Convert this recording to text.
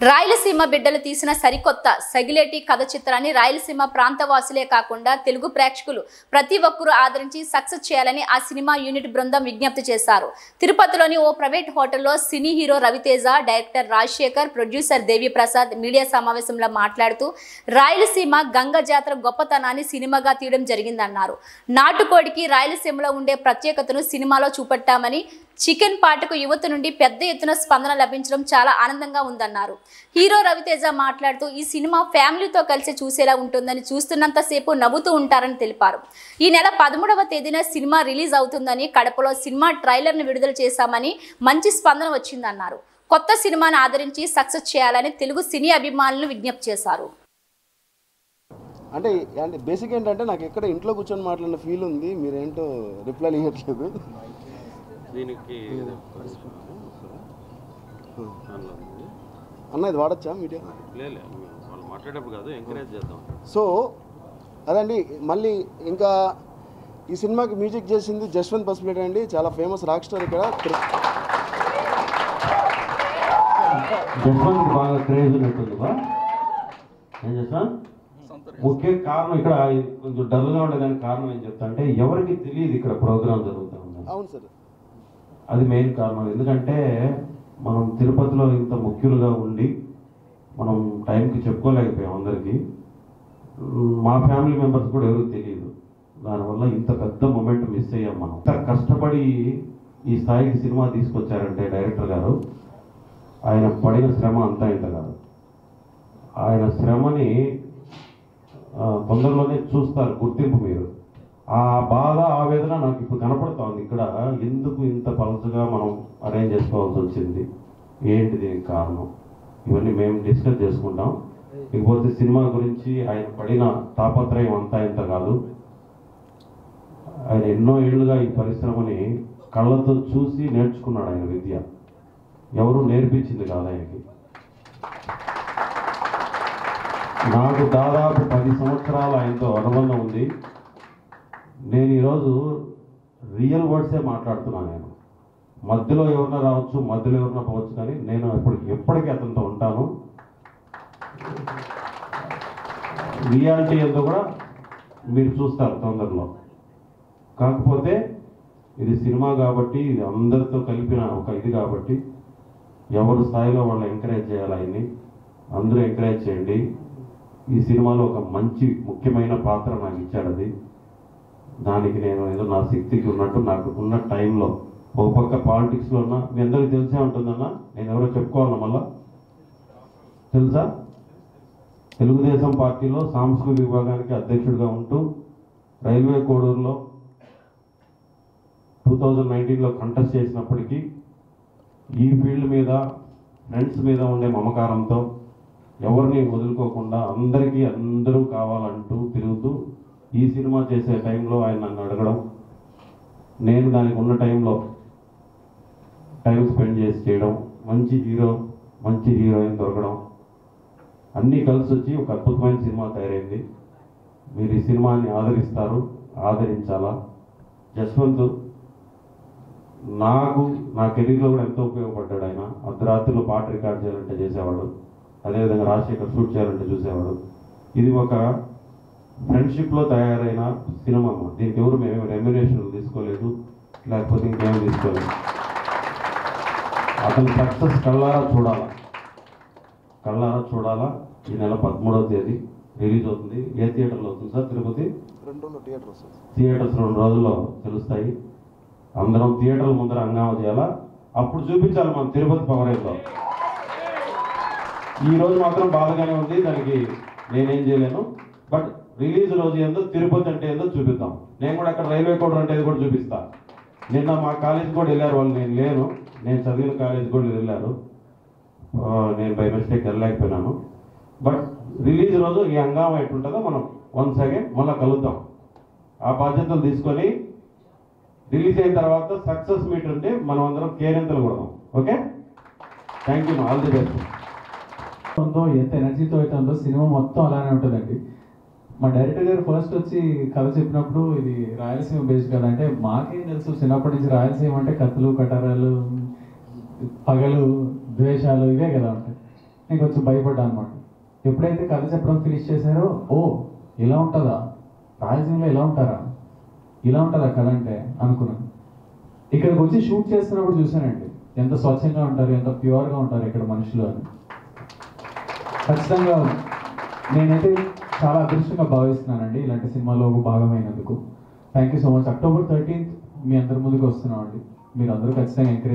రాయలసీమ బిడ్డలు తీసిన సరికొత్త సగిలేటి కథ చిత్రాన్ని రాయలసీమ ప్రాంతవాసులే కాకుండా తెలుగు ప్రేక్షకులు ప్రతి ఒక్కరూ ఆదరించి సక్సెస్ చేయాలని ఆ సినిమా యూనిట్ బృందం విజ్ఞప్తి చేశారు తిరుపతిలోని ఓ ప్రైవేట్ హోటల్లో cine hero Raviteja director Rajasekhar producer Devi Prasad media సమావేశంలో మాట్లాడుతూ రాయలసీమ గంగ జాతర గొప్పతనాన్ని సినిమాగా తీయడం జరిగిందన్నారు నాటుకోడికి రాయలసీమలో ఉండే ప్రత్యేకతను సినిమాలో చూపట్టామని చికెన్ పాటకు యువత నుండి పెద్ద ఎత్తున స్పందన లభించడం చాలా ఆనందంగా ఉందన్నారు హీరో రవితేజ మాట్లాడుతూ ఈ సినిమా ఫ్యామిలీతో కలిసి చూసేలా ఉంటుందని చూస్తున్నంతసేపు నవ్వుతూ ఉంటారని తెలిపారు ఈ నెల పదమూడవ తేదీన సినిమా రిలీజ్ అవుతుందని కడపలో సినిమా ట్రైలర్ను విడుదల చేశామని మంచి స్పందన వచ్చిందన్నారు కొత్త సినిమాను ఆదరించి సక్సెస్ చేయాలని తెలుగు సినీ అభిమానులను విజ్ఞప్తి చేశారు అంటే అంటే బేసిక్ ఏంటంటే నాకు ఎక్కడ ఇంట్లో కూర్చొని మాట్లాడిన ఫీల్ ఉంది మీరేంటో రిప్లై ఇవ్వట్లేదు దీనికి దానిలో ఉంది. అన్న ఇది వాడచ్చా మీడియా లేలే వాళ్ళు మాట్లాడేప్పుడు కాదు ఎంకరేజ్ చేద్దాం సో అదండి మళ్ళీ ఇంకా ఈ సినిమాకి మ్యూజిక్ చేసింది జస్వంత్ పసుపులేట అండి చాలా ఫేమస్ రాక్ స్టార్ ఇక్కడ తిరు- జస్వంత్ బాగా క్రేజ్ ఉన్నట్టుంది బా ఏం జస్వంత్ ముఖ్య కారణం ఇక్కడ కొంచెం డల్గా ఉండేదానికి కారణం ఏం చెప్తా అంటే ఎవరికి తెలియదు ఇక్కడ ప్రోగ్రామ్ జరుగుతూ ఉంది అవును సార్ అది మెయిన్ కారణం ఎందుకంటే మనం తిరుపతిలో ఇంత ముఖ్యులుగా ఉండి మనం టైంకి చెప్పుకోలేకపోయాం అందరికీ ఉమ్, మా ఫ్యామిలీ మెంబర్స్ కూడా ఎవరికి తెలియదు దానివల్ల ఇంత పెద్ద మూమెంట్ మిస్ అయ్యాం మనం ఇంత కష్టపడి ఈ స్థాయికి సినిమా తీసుకొచ్చారంటే డైరెక్టర్ గారు ఆయన పడిన శ్రమ అంతా ఇంత కాదు ఆయన శ్రమని ఆ, తొందరలోనే చూస్తారు గుర్తింపు మీరు ఆ బాధ ఆవేదన నాకు ఇప్పుడు కనపడతా ఉంది ఇక్కడ ఎందుకు ఇంత పలసగా మనం అరేంజ్ చేసుకోవాల్సి వచ్చింది ఏంటి దీనికి కారణం ఇవన్నీ మేము డిస్కస్ చేసుకుంటాం ఇకపోతే సినిమా గురించి ఆయన పడిన తాపత్రయం అంతా ఇంత కాదు ఆయన ఎన్నో ఏళ్ళుగా ఈ పరిశ్రమని కళ్ళతో చూసి నేర్చుకున్నాడు ఆయన విద్య ఎవరు నేర్పించింది కాదు ఆయనకి నాకు దాదాపు పది సంవత్సరాలు ఆయనతో అనుబంధం ఉంది నేను ఈరోజు రియల్ వర్డ్సే మాట్లాడుతున్నాను నేను మధ్యలో ఎవరన్నా రావచ్చు మధ్యలో ఎవరన్నా పోవచ్చు కానీ నేను ఇప్పుడు ఎప్పటికీ అతనితో ఉంటాను రియాలిటీ ఎంతో కూడా మీరు చూస్తారు తొందరలో కాకపోతే ఇది సినిమా కాబట్టి ఇది అందరితో కలిపిన ఒక ఇది కాబట్టి ఎవరి స్థాయిలో వాళ్ళు ఎంకరేజ్ చేయాలి ఆయన్ని అందరూ ఎంకరేజ్ చేయండి ఈ సినిమాలో ఒక మంచి ముఖ్యమైన పాత్ర నాకు ఇచ్చాడు అది దానికి నేను ఏదో నా శక్తికి ఉన్నట్టు నాకు ఉన్న టైంలో ఒక పక్క పాలిటిక్స్లో ఉన్నా మీ అందరికీ తెలిసే ఉంటుందన్నా నేను ఎవరో చెప్పుకోవాలా మళ్ళా తెలుసా తెలుగుదేశం పార్టీలో సాంస్కృతిక విభాగానికి అధ్యక్షుడిగా ఉంటూ రైల్వే కోడూరులో టూ థౌజండ్ నైన్టీన్లో కంటెస్ట్ చేసినప్పటికీ ఈ ఫీల్డ్ మీద ఫ్రెండ్స్ మీద ఉండే మమకారంతో ఎవరిని వదులుకోకుండా అందరికీ అందరూ కావాలంటూ తిరుగుతూ ఈ సినిమా చేసే టైంలో ఆయన నన్ను అడగడం నేను దానికి ఉన్న టైంలో టైం స్పెండ్ చేసి చేయడం మంచి హీరో మంచి హీరోయిన్ దొరకడం అన్నీ కలిసి వచ్చి ఒక అద్భుతమైన సినిమా తయారైంది మీరు ఈ సినిమాని ఆదరిస్తారు ఆదరించాలా జస్వంత్ నాకు నా కెరీర్లో కూడా ఎంతో ఉపయోగపడ్డాడు ఆయన అర్ధరాత్రిలో పాట రికార్డ్ చేయాలంటే చేసేవాడు అదేవిధంగా రాజశేఖర్ షూట్ చేయాలంటే చూసేవాడు ఇది ఒక ఫ్రెండ్షిప్లో తయారైన సినిమా అమ్మ. దీనికి ఎవరు మేము రెమ్యునేషన్ తీసుకోలేదు లేకపోతే ఇంకేం తీసుకోలేదు అతని సక్సెస్ కళ్ళారా చూడాలా కళ్ళారా చూడాలా ఈ నెల పదమూడవ తేదీ రిలీజ్ అవుతుంది ఏ థియేటర్లో అవుతుంది సార్ తిరుపతి రెండు థియేటర్ వస్తుంది థియేటర్స్ రెండు రోజుల్లో తెలుస్తాయి అందరం థియేటర్ల ముందర హంగామా చేయాలా అప్పుడు చూపించాలి మనం తిరుపతి పవర్ ఏందో ఈ రోజు మాత్రం బాధగానే ఉంది దానికి నేనేం చేయలేను బట్ రిలీజ్ రోజు ఏందో తిరుపతి అంటే ఏందో చూపిద్దాం నేను కూడా అక్కడ రైల్వే కోడర్ అంటే ఏదో కూడా చూపిస్తా నిన్న మా కాలేజ్ కూడా వెళ్ళారు వాళ్ళు నేను లేను నేను చదివిన కాలేజ్ కూడా వెళ్ళారు ఆ, నేను బై మిస్టేక్ వెళ్ళలేకపోయినాను బట్ రిలీజ్ రోజు ఈ హంగామా ఎట్లుంటుందో మనం వన్స్ అగైన్ మళ్ళీ కలుద్దాం ఆ బాధ్యతలు తీసుకొని రిలీజ్ అయిన తర్వాత సక్సెస్ మీట్ ఉంటే మనం అందరం కేరింతలు కొడదాం okay thank you all the best ఉందో ఎంత ఎనర్జీతో అయితే ఉందో సినిమా మొత్తం అలానే ఉంటుందండి మా డైరెక్టర్ గారు ఫస్ట్ వచ్చి కథ చెప్పినప్పుడు ఇది రాయలసీమ బేస్డ్ కదా అంటే మాకేం తెలుసు చిన్నప్పటి నుంచి రాయలసీమ అంటే కత్తులు కటారాలు పగలు ద్వేషాలు ఇవే కదా ఉంటాయి నేను కొంచెం భయపడ్డా అనమాట ఎప్పుడైతే కథ చెప్పడం ఫినిష్ చేశారో ఓ ఇలా ఉంటుందా రాయలసీమలో ఇలా ఉంటారా ఇలా ఉంటుందా కథ అంటే అనుకున్నాను ఇక్కడికి వచ్చి షూట్ చేస్తున్నప్పుడు చూశానండి ఎంత స్వచ్ఛంగా ఉంటారు ఎంత ప్యూర్గా ఉంటారు ఇక్కడ మనుషులు అని ఖచ్చితంగా నేనైతే చాలా అదృష్టంగా భావిస్తున్నానండి ఇలాంటి సినిమాలో ఒక భాగమైనందుకు thank you so much October thirteenth మీ అందరి ముందుకు వస్తున్నామండి మీరు అందరూ ఖచ్చితంగా ఎంకరేజ్